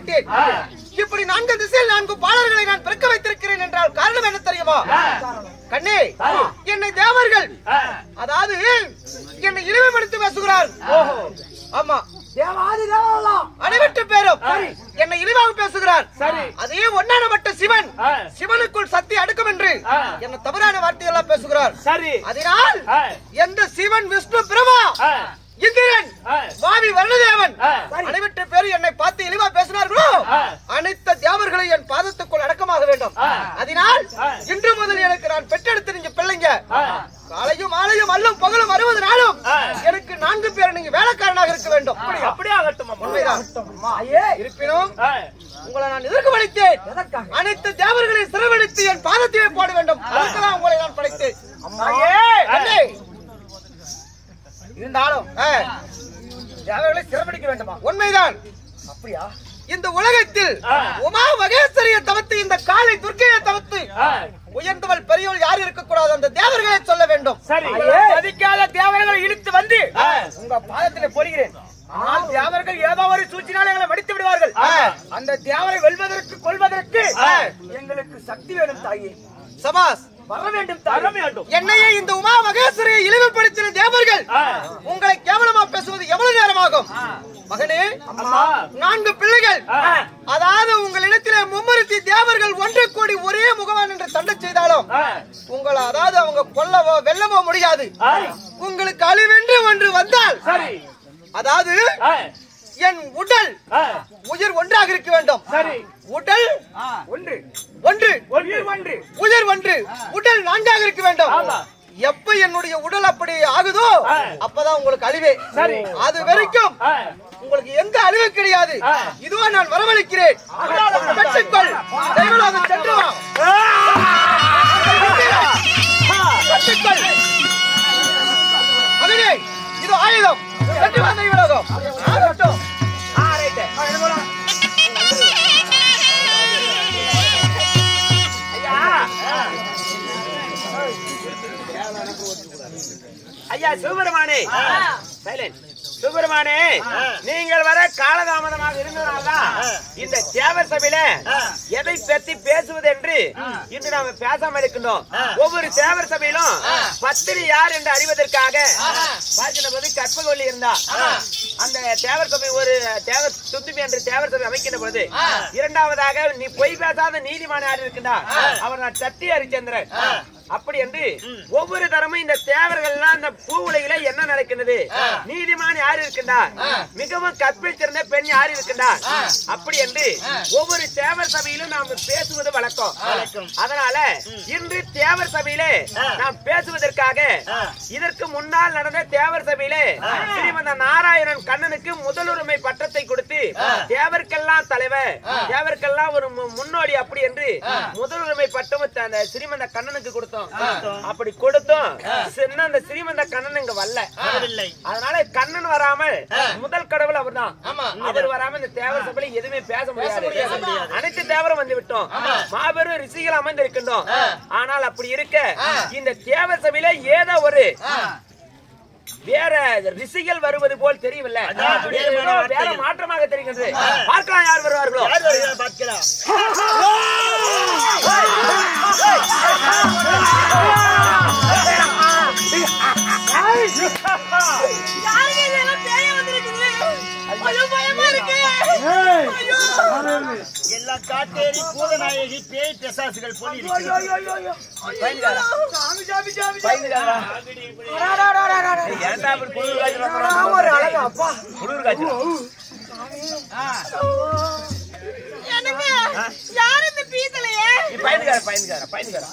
விட்டேன் இப்படி நான்கு திசையில் நான்கு பாடல்களை நான் பிறக்க வைத்திருக்கிறேன் என்றால் காரணம் என்ன தெரியுமா கண்ணே என்னை தேவர்கள் அதாவது என்னை இழிவுபடுத்தி பேசுகிறார் ஆமா தேவாதி தேவலாம் அனைவற்று பேரும் என்னை இழிவாக பேசுகிறார் சரி. அதே ஒன்னானப்பட்ட சிவன் ஆ. சிவனுக்குள் சக்தி அடுக்கும் என்று ஆ. என்ன தவறான வார்த்தையெல்லாம் பேசுகிறார் சரி அதனால் ஆ. எந்த சிவன் விஷ்ணு பிரமா ஆ. இந்திரன் ஆ. வாவி வருணதேவன் ஆ. அனைவற்று பேரும் என்னை பார்த்து இழிவா பேசினார்களோ ஆ. அனைத்து தேவர்களும் என் பாதத்துக்குள் அடக்கமாக வேண்டும் ஆ. அதனால் ஆ. இன்று முதல் எனக்கு நான் பெற்றெடுத்து நீங்க பிள்ளைங்க ஆ. காலையும் மாலையும் அல்லும் பகலும் அறுபது நாளும் ஆ. எனக்கு நான்கு பேர் நீங்க வேலைக்காரனாக இருக்க வேண்டும் அப்படியே ஆகட்டும் அம்மா. உண்மைதான் அம்மா ஐயே இருப்பினும் ஆ. உங்களை நான் எதற்கு படைத்தேன் எதற்காக அனைத்து தேவர்களையும் சிறவெடுத்து என் பாதத்திலே போட வேண்டும் அதுக்குதான் உங்களை நான் படைத்தேன் ஐயே. அண்ணே, இருந்தாலும் ஆ, தேவர்களை சிறப்பிடிக்க வேண்டுமா உண்மைதான் அப்படியா இந்த உலகத்தில் ஆ. உமா மகேஸ்வரிய தவிர்த்து இந்த காளை துர்க்கையை தவிர்த்து ஆ. உயர்ந்தவள் பெரியவள் யார் இருக்கக்கூடாது அந்த தேவர்களை சொல்ல வேண்டும் சரி ஐயே. மதிக்காத தேவர்களை இழுத்து வந்து ஆ. உங்க பாதத்திலே பொறுகிறேன் ஆனால் தேவர்கள் ஏதோ ஒரு சூழ்ச்சினால் எங்களை மடித்து விடுவார்கள் ஆ. அந்த தேவரை வெல்வதற்கு கொள்வதற்கு ஆ. எங்களுக்கு சக்தி வேணும் தாயே சபாஸ் வர வேண்டும் தர தாயே வேண்டும் என்னையே இந்த உமா மகேஸ்வரியை இழிவுபடுத்தின தேவர்கள் ஆ. உங்களை கேவலமா பேசுவது எவ்வளவு நேரமாகும் மகனே அம்மா நான்கு பிள்ளைகள் ஆ. அதாவது உங்களிடத்திலே மும்மூர்த்தி தேவர்கள் ஒன்று கூடி ஒரே முகவான் என்று சண்டை செய்தாலும் ஆ. உங்களை அதாவது அவங்க கொல்லவோ வெல்லவோ முடியாது ஆ. உங்களுக்கு அழிவென்று ஒன்று வந்தால் சரி அதாவது ஆ. என் உடல் ஆ. உயிர் ஒன்றாக இருக்க வேண்டும் சரி உடல் ஒன்று ஒன்று ஒன்று ஒன்று உயிர் ஒன்று உடல் நான்காக இருக்க வேண்டும் ஆமா. எப்ப என்னுடைய உடல் அப்படி ஆகுதோ ஆ. அப்பதான் உங்களுக்கு அழிவே சரி. அது வரைக்கும் ஆ. உங்களுக்கு எந்த அழிவு கிடையாது ஆ. இதுவா நான் வரவழைக்கிறேன் பெற்றுக்கொள் தெய்வலோகம் சென்று வா பெற்றுக்கொள் மகனே இது ஆயுதம் சென்று வா தெய்வலோகம் ஆகட்டும் ஆ ரைட் என்ன போலாம் ஐயா சிவபெருமானே சைலண்ட் சிவபெருமானே நீங்கள் வர காலதாமதமாக இருந்ததுனால்தான் இந்த தேவர் சபையில எதை பற்றி பேசுவது என்று இன்று நாம பேசாம இருக்கின்றோம் ஒவ்வொரு தேவர் சபையிலும் பத்திரி யார் என்று அறிவதற்காக பார்க்கின்ற போது கற்பகொல்லி இருந்தா அந்த தேவர் சபை ஒரு தேவர் துந்துமி என்று தேவர் சபை அமைக்கின்ற பொழுது இரண்டாவதாக நீ பொய் பேசாத நீதிமான் யார் இருக்கின்றார் அவர் நான் சத்தி ஹரிச்சந்திரன் அப்படி என்று ஒவ்வொரு தரமும் இந்த தேவர்கள்லாம் இந்த பூ உலகில என்ன நடக்கின்றது நீதிமான் யார் இருக்கின்றார் மிகவும் கற்பில் சிறந்த பெண் யார் இருக்கின்றார் அப்படி என்று ஒவ்வொரு தேவர் சபையிலும் நாம் பேசுவது வழக்கம் அதனால இன்று தேவர் சபையிலே நாம் பேசுவதற்காக இதற்கு முன்னால் நடந்த தேவர் சபையிலே ஸ்ரீமந்த நாராயணன் கண்ணனுக்கு முதலுரிமை பட்டத்தை கொடுத்து தேவர்க்கெல்லாம் தலைவர் தேவர்க்கெல்லாம் ஒரு மு- முன்னோடி அப்படி என்று முதலுரிமை பட்டம் அந்த ஸ்ரீமந்த கண்ணனுக்கு கொடுத்தோம் அப்படி கொடுத்தோம் சின்ன அந்த ஸ்ரீமந்த கண்ணன் இங்க வரல அதனால கண்ணன் வராமல் முதல் கடவுள் அவர்தான் அவர் வராம இந்த தேவர் சபையில எதுவுமே பேச முடியாது அனைத்து தேவரும் வந்து விட்டோம் மாபெரும் ரிஷிகள் அமர்ந்திருக்கின்றோம் ஆனால் அப்படி இருக்க இந்த தேவர் சபையில ஏதோ ஒரு வேற ரிஷிகள் வருவது போல் தெரியவில்லை ஏதோ வேற மாற்றமாக தெரிகின்றது பார்க்கலாம் யார் வருவார்களோ யாருங்க இதெல்லாம் பேய வந்திருக்குது ஐயோ பயமா இருக்கு ஐயோ எல்லாம் காட்டேரி பூதநாயகி பேய் பிசாசுகள் போல் இருக்கிறது சாமி சாமி சாமி பயந்துடாதா? ஏன்டா இப்படி குளிர் காய்ச்சல் வர்றாங்க? ஒரு அழகு அப்பா குளிர் காய்ச்சல் எனக்கு யாரு இந்த பீத்தலையே நீ பயந்துக்கார பயந்துக்கார பயந்துக்கார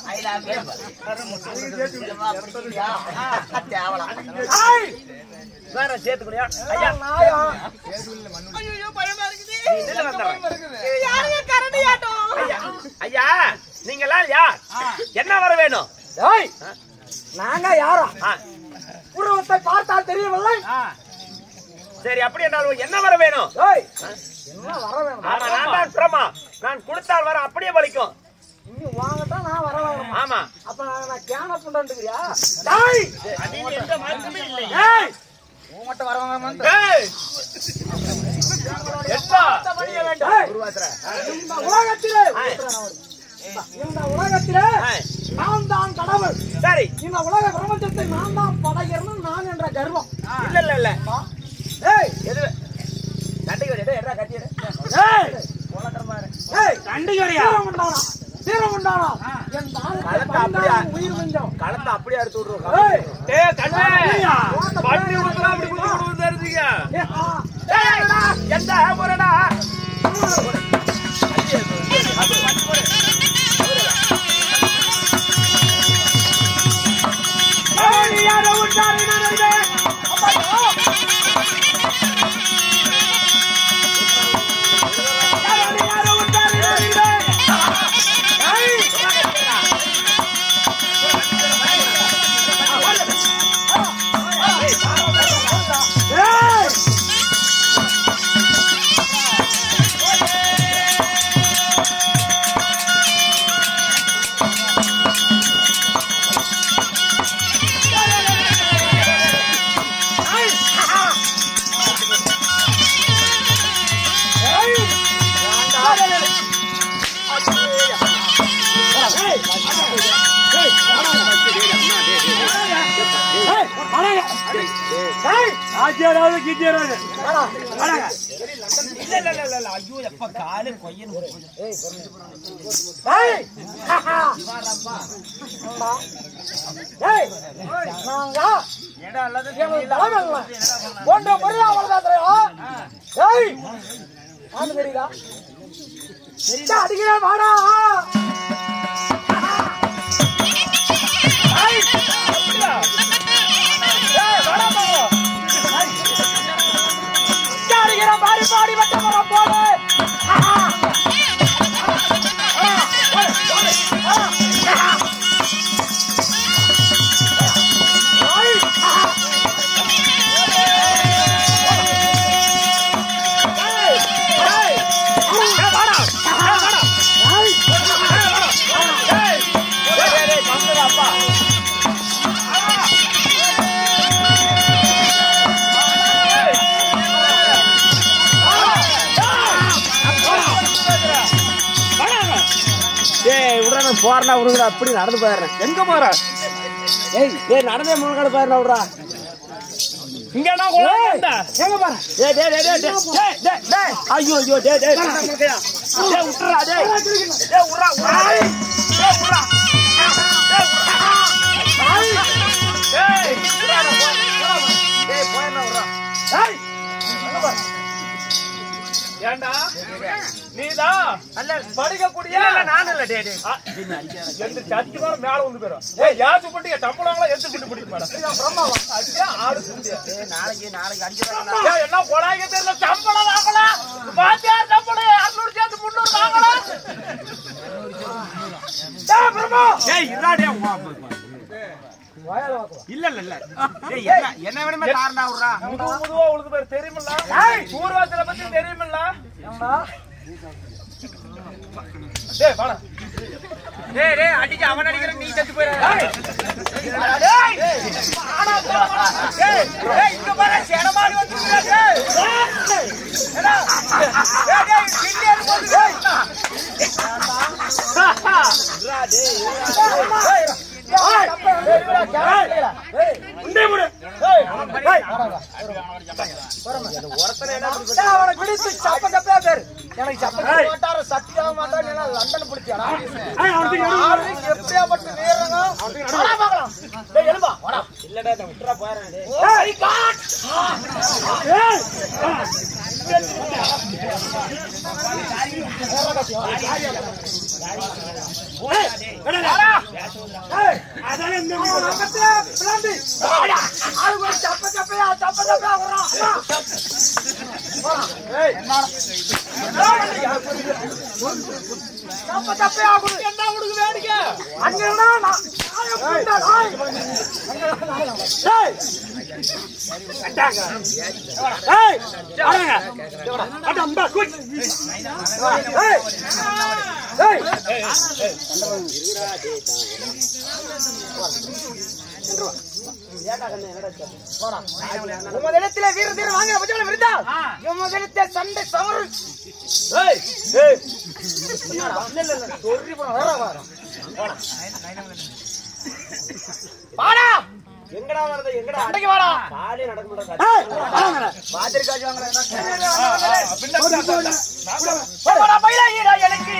வேற சேர்த்துக்கலையா ஐயா ஐயோ பயமா இருக்குது நில்லு வந்துடுறேன் இது யாருங்க கரண்டி ஆட்டம் ஐயா ஐயா நீங்க எல்லாம் யார் என்ன வர வேணும் ஏய் நாங்க யாரா ஆ, உருவத்தை பார்த்தால் தெரியவில்லை சரி அப்படி என்றால் என்ன வர வேணும் ஏய் என்ன வர வேணும் ஆமா நான் தான் பிரமா நான் கொடுத்தால் வர அப்படியே பலிக்கும் நீ வாங்கத்தான் நான் வர வேணும் ஆமா அப்ப நான் நான் கேன புண்டாண்டுக்கிறியா டேய் அதில் எந்த மாற்றமே இல்லை ஏய் உங்கள்கிட்ட வர வேணாமான்னு ஏய் பணிய வேண்டும் இந்த உலகத்திலே இந்த உலகத்திலே நான் தான் கடவுள் சரி இந்த உலக பிரபஞ்சத்தை நான் தான் படைக்கிறேன் நான் என்ற கர்வம் இல்ல இல்ல இல்ல ஏய் எது சண்டைக்கு வரையா எடா கட்டி எடு. ஏய் ஏய் சண்டைக்கு வரையா தீரம் உண்டானா தீரம் உண்டானா என் தானத்தை கலத்தை அப்படியே- பந்தாலும் உயிர் கொஞ்சம் களத்தை அப்படியே எடுத்து விடுறோம் ஏய் டேய் கண்ணே அப்படியா? பண்ணி விடுறா அப்படி குத்தி விடுறது தெரிஞ்சுக்க ஏய், ஆ. டேய் எந்த முறடா இல்ல இல்ல இல்ல இல்ல ஐயோ எப்ப காலு கொய்யன்னு ஏய் ஏய் நாங்க எங்களுக்கு தலைமை இல்லை. ஒன்றை முறையா வளர்க்காதரையா? ஏய் ஆண்டு தெரியுதா சரி, அடிக்கிறேன் வாடா ஏய், அப்படியா? ஏய், வாடா பாரு. ஏய். சரி, அடிக்கிறேன், பாடி பாடி வட்ட மரம் போடு டேய் விடுறா நான் போறேன்டா விடுங்கடா அப்படி நடந்து போயிடுறேன் எங்க போற ஏய் டேய் நடந்தே முழுக்காடு போயிடுறா விடுறா இங்க என்ன எங்க பாரு டேய் டேய் டேய் டேய் டேய் டேய் டேய் ஐயோ ஐயோ டேய் டேய் டேய் விட்டுறா டேய் டேய் விடுறா விடுறா டேய் விடுறா டேய் விடுறா டேய் விடுறா நான் போறேன். டேய் போயிடுறா விடுறா ஏய் ஏண்டா நீதான் அல்ல படிக்கக்கூடிய இல்ல இல்ல நான் இல்ல டேய் டேய் எந்திரிச்சு அடிக்கிறதோட மேல வந்து போயிடும் ஏய் யாச்சு போட்டு என் டம்பளங்களா எடுத்து போட்டு பிடிக்க மேடம் அடிச்சா ஆடு சுண்டியா டேய் நாளைக்கு நாளைக்கு அடிக்கிறதா ஏய் என்ன போடாங்க தெரியல சம்பளம் வாங்கலாம் பாத்தியா சம்பளம் அறுநூறு சேர்த்து முந்நூறு வாங்கலாம் டேய் பிரம்மா டேய் இருடா டேய் வயல் வாக்குவா இல்ல இல்ல இல்ல டேய் என்ன என்ன வேணுமே காரணம் விடுறா முதுவா முதுவா உங்களுக்கு பேர் தெரியுமில்ல பூர்வாத்திர பத்தி தெரியுமில்ல ஏண்டா டேய் வாடா டேய் டேய் அடிச்சு அவன் அடிக்கிற நீ செத்து போயிரு டேய் வாடா வாடா டேய் டேய் இங்க பாரு சேடமாடி வந்துருக்கா டேய் ஏடா டேய் டேய் கிண்டியர் போடு டேய் டேய், அவனை பிடித்து சப்ப சப்பையா பேரு எனக்கு சப்ப சப்ப மாட்டாரு சத்தியாக மாட்டாரு ஏன்னா லண்டன் பிடிச்சாடா எப்படியாப்பட்ட வீரங்க வாடா பார்க்கலாம் டேய் எழும்பா வாடா இல்லடா நான் விட்டுறா போறேன் டேய் ஏய் காட் சப்ப சப்பையா சப்ப சப்பையா வர்றான் சப்ப சப்பையா குடு என்ன உனக்கு வேடிக்கை அங்க இருந்தா நான் நாயை புண்டா, நாய். டேய் ஏய் ஆடுங்க அட அம்பா குட் ஏய் ஏய் உமதிடத்திலே வீர தீர வாங்க பட்சம் இருந்தால் உமதிடத்தை சண்டை சமரு சொறி போன வேற வாரம் வாடா எங்கடா வருது எங்கடா சண்டைக்கு வாடா காலே நடக்க முடியாது பாத்திரிக்காச்சு வாங்கலாம் போடா பையில ஈரா எனக்கு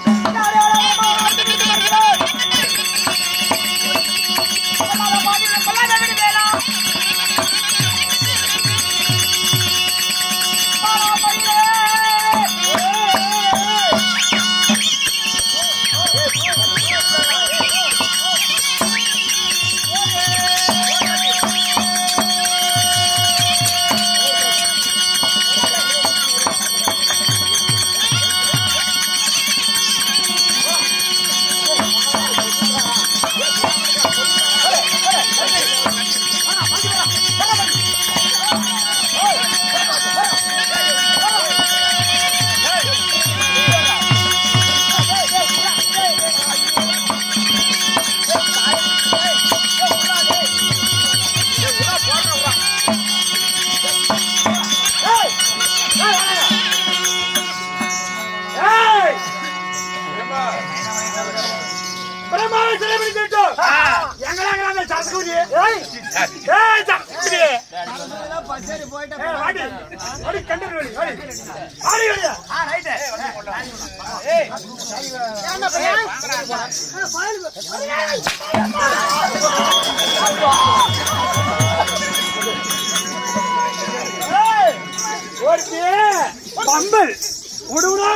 பம்பல் விடுவிடா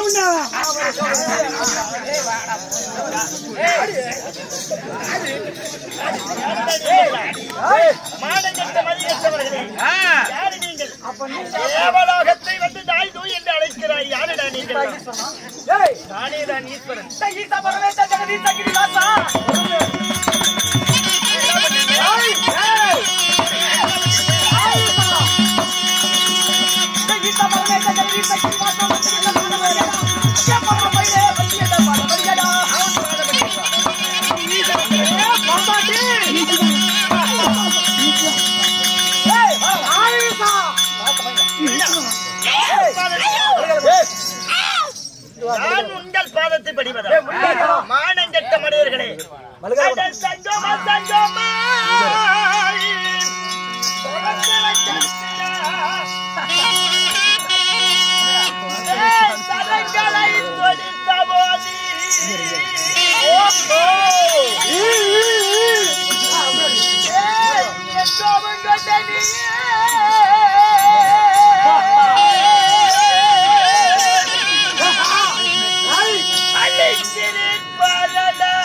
மானங்கெட்ட மதியற்றவர்களே யாரு நீங்கள் தேவலோகத்தை வந்து நாய் தூய் என்று அழைக்கிறாய் யாருடா நீங்கள் நானே தான் ஈஸ்வரன் நான் உங்கள் பாதத்தை படிவதா மானங்கெட்ட மனிதர்களே அட சங்கமா சங்கமா தொடர்ந்து வைத்திருக்கிறா. ஏ, சரங்களை தொடுத்த போது ஓஹோ. ஏ, எங்கோவும் கொண்ட நீயே. அழைத்திருப்பதடா.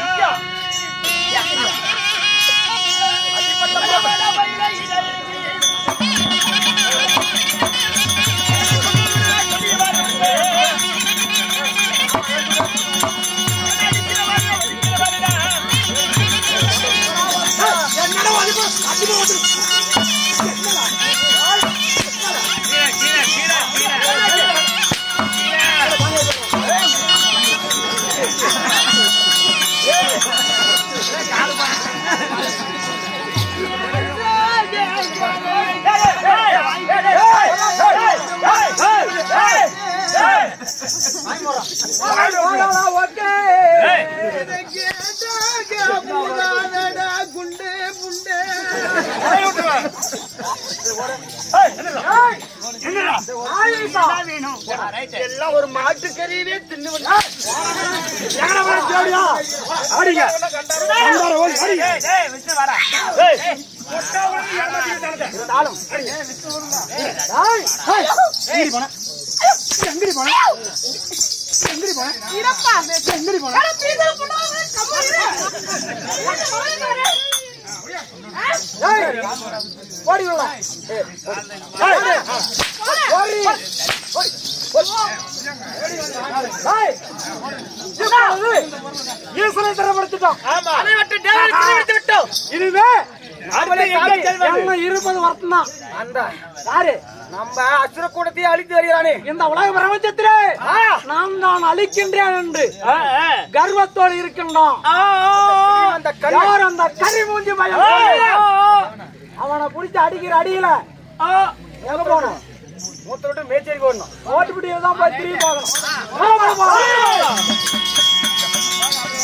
எல்லாம் ஒரு மாட்டுக்கறியவே தின்னு ஈஸ்வரன் தரப்படுத்திட்டோம் ஆமா இனிமே நம்ம இருபது வருஷம் தான் அந்த யாரு நம்ம அசுர கூடத்தையே அழித்து வருகிறானே இந்த உலக பிரபஞ்சத்திலே நான் தான் அழிக்கின்றேன் என்று கர்வத்தோடு இருக்கின்றோம் அந்த கண்ணை யார் அந்த கறி மூஞ்சி பயம் அவனை பிடிச்சி அடிக்கிற அடியில ஆ, எங்க போகணும் மூத்த விட்டு மேச்சேரிக்கு ஓடணும் ஓட்டுப்பிட்டியில தான் போய் திரும்பி பார்க்கணும் வா, வா, வா.